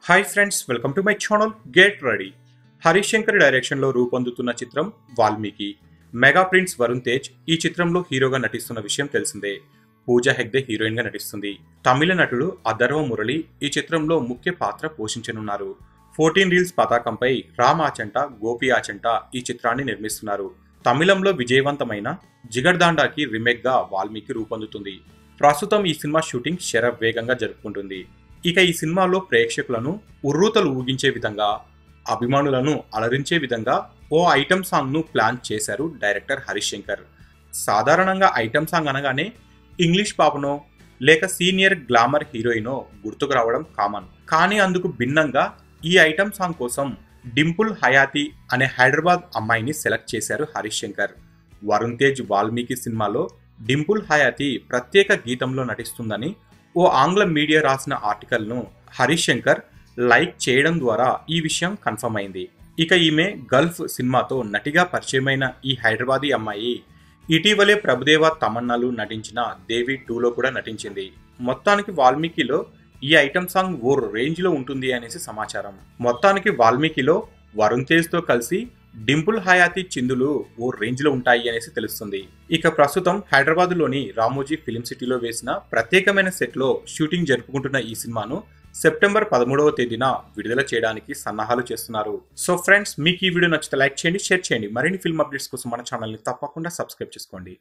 hi friends welcome to my channel get ready Harish Shankar డైరెక్షన్లో రూపొందుతున్న చిత్రం వాల్మీకి మెగా ప్రిన్స్ వరుణ్ తేజ్ ఈ చిత్రంలో హీరోగా నటిస్తున్న విషయం తెలిసిందే పూజా హెగ్డే హీరోయిన్ గా నటిస్తుంది తమిళ నటుడు అధర్వ మురళి ఈ చిత్రంలో ముఖ్య పాత్ర పోషించనున్నారు ఫోర్టీన్ రీల్స్ పతాకంపై రామ్ ఆచంట గోపి ఆచంట ఈ చిత్రాన్ని నిర్మిస్తున్నారు తమిళంలో విజయవంతమైన జిగర్దాండాకి రీమేక్ గా వాల్మీకి రూపొందుతుంది ప్రస్తుతం ఈ సినిమా షూటింగ్ శర వేగంగా జరుపుకుంటుంది ఇక ఈ సినిమాలో ప్రేక్షకులను ఉర్రూతలు ఊగించే విధంగా అభిమానులను అలరించే విధంగా ఓ ఐటమ్ సాంగ్ ను ప్లాన్ చేశారు డైరెక్టర్ హరీష్ శంకర్ సాధారణంగా ఐటమ్ సాంగ్ అనగానే ఇంగ్లీష్ పాపనో లేక సీనియర్ గ్లామర్ హీరోయినో గుర్తుకు రావడం కామన్ కానీ అందుకు భిన్నంగా ఈ ఐటమ్ సాంగ్ కోసం డింపుల్ హయాతి అనే హైదరాబాద్ అమ్మాయిని సెలెక్ట్ చేశారు హరీష్ శంకర్ వరుణ్ తేజ్ వాల్మీకి సినిమాలో డింపుల్ హయాతి ప్రత్యేక గీతంలో నటిస్తుందని ఓ ఆంగ్ల మీడియా రాసిన ఆర్టికల్ను హరీష్ శంకర్ లైక్ చేయడం ద్వారా ఈ విషయం కన్ఫర్మ్ అయింది ఇక ఈమె గల్ఫ్ సినిమాతో నటిగా పరిచయమైన ఈ హైదరాబాదీ అమ్మాయి ఇటీవలే ప్రభుదేవ తమన్నాలు నటించిన దేవి టూలో కూడా నటించింది మొత్తానికి వాల్మీకిలో ఈ ఐటమ్ సాంగ్ ఓ రేంజ్ లో ఉంటుంది అనేసి సమాచారం మొత్తానికి వాల్మీకిలో వరుణ్ తేజ్ తో కలిసి డింపుల్ హయాతి చిందులు ఓ రేంజ్ లో ఉంటాయి అనేసి తెలుస్తుంది ఇక ప్రస్తుతం హైదరాబాద్ లోని రామోజీ ఫిలిం సిటీలో వేసిన ప్రత్యేకమైన సెట్ లో షూటింగ్ జరుపుకుంటున్న ఈ సినిమాను సెప్టెంబర్ పదమూడవ తేదీన విడుదల చేయడానికి సన్నాహాలు చేస్తున్నారు సో ఫ్రెండ్స్ మీకు ఈ వీడియో నచ్చితే లైక్ చేయండి షేర్ చేయండి మరిన్ని ఫిల్మ్ అప్డేట్స్ కోసం మన ఛానల్ని తప్పకుండా సబ్స్క్రైబ్ చేసుకోండి